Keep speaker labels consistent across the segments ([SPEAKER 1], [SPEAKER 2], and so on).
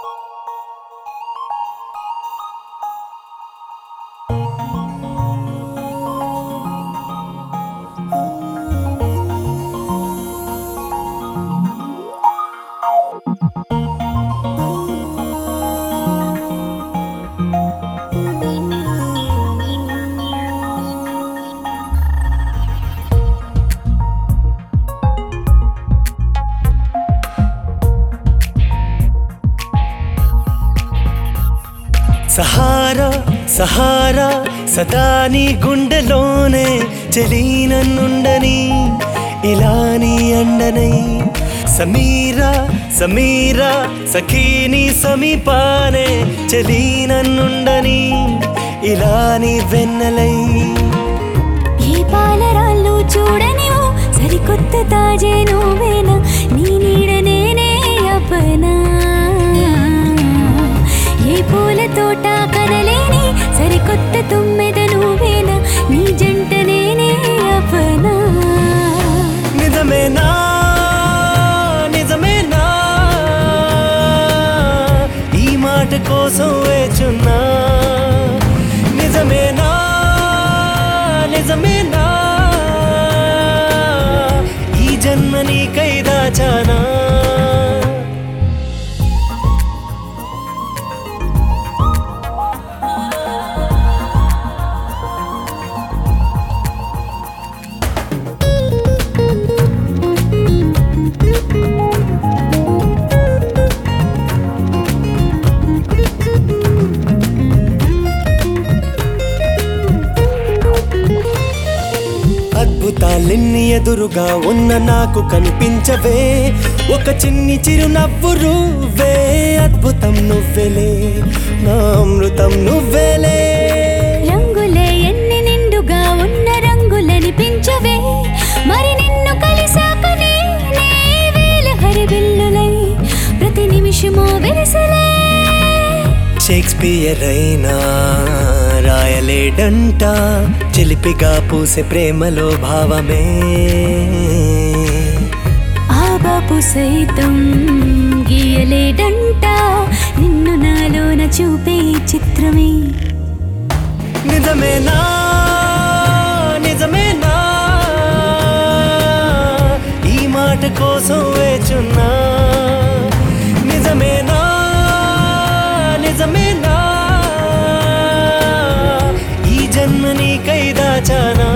[SPEAKER 1] Sahara Sahara సదా నీ గుండెలోనే చెలీనన్నుండని ఇలా నీ అండనై సమీరా సమీరా సఖీని సమీపానే చెలీనన్నుండని ఇలా నీ వెన్నెలై
[SPEAKER 2] ఏ పాలరాళ్ళు చూడనివో సరికొత్త తాజే నువ్వేనా నీ నీడ నేనే అపనా ఏ పూల తోట కనలేని సరికొత్త తుమ్మెద నువ్వేనా నీ జంట నేనే అపనా
[SPEAKER 1] నిజమేనా నిజమేనా ఈ మాట కోసం వేచున్నా నిజమేనా నిజమేనా ఈ జన్మ నీకై దాచానా అద్భుతాలెన్ని ఎదురుగా ఉన్న నాకు కనిపించవే ఒక చిన్ని చిరునవ్వు నువ్వే అద్భుతం నువ్వెలే నా అమృతం నువ్వేలే
[SPEAKER 2] రంగులే ఎన్ని నిండుగా ఉన్న రంగులనిపించవే మరి నిన్ను కలిసాకనే నే వేల హరిబిల్లులై ప్రతి నిమిషము వెరసలే
[SPEAKER 1] షేక్స్పియర్ అయినా రాయలేడంట చిలిపిగా పూసే ప్రేమలో భావమే
[SPEAKER 2] ఆ బాపు సైతం గీయలేడంట నిన్ను నాలోన చూపే ఈ చిత్రమే
[SPEAKER 1] నిజమేనా నిజమేనా ఈ మాట కోసం వేచున్నా నిజమేనా నిజమేనా ఈ జన్మ నీకై దాచానా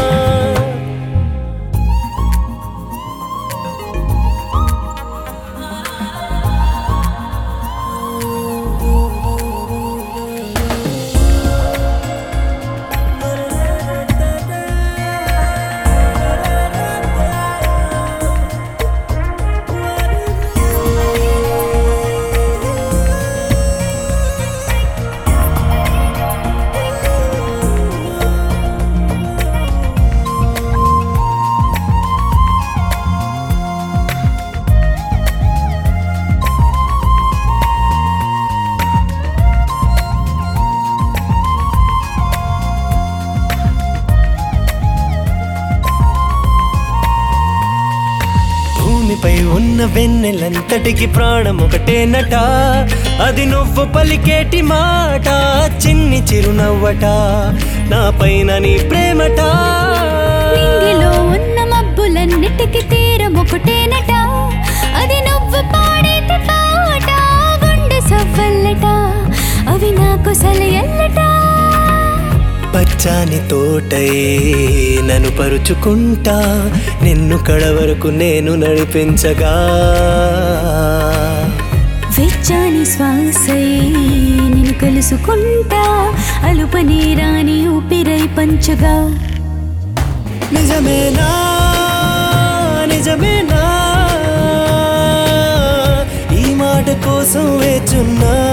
[SPEAKER 1] భూమిపై ఉన్న వెన్నెలంతటికి ప్రాణం ఒకటేనట అది నువ్వు పలికేటి మాట చిన్ని చిరునవ్వట నా పైన నీ ప్రేమట
[SPEAKER 2] నింగిలో ఉన్న మబ్బులన్నిటికి తీరం ఒకటేనట అది నువ్వు పాడేటి పాట గుండె సవ్వల్లట అవి నాకు సలయల్లట
[SPEAKER 1] పచ్చాని తోటై నన్ను పరుచుకుంటా నిన్ను కడ వరకు నేను నడిపించగా
[SPEAKER 2] వెచ్చాని శ్వాసై నేను కలుసుకుంటా అలుపని రాని ఊపిరై పంచగా
[SPEAKER 1] నిజమేనా నిజమేనా ఈ మాట కోసం వేచున్నా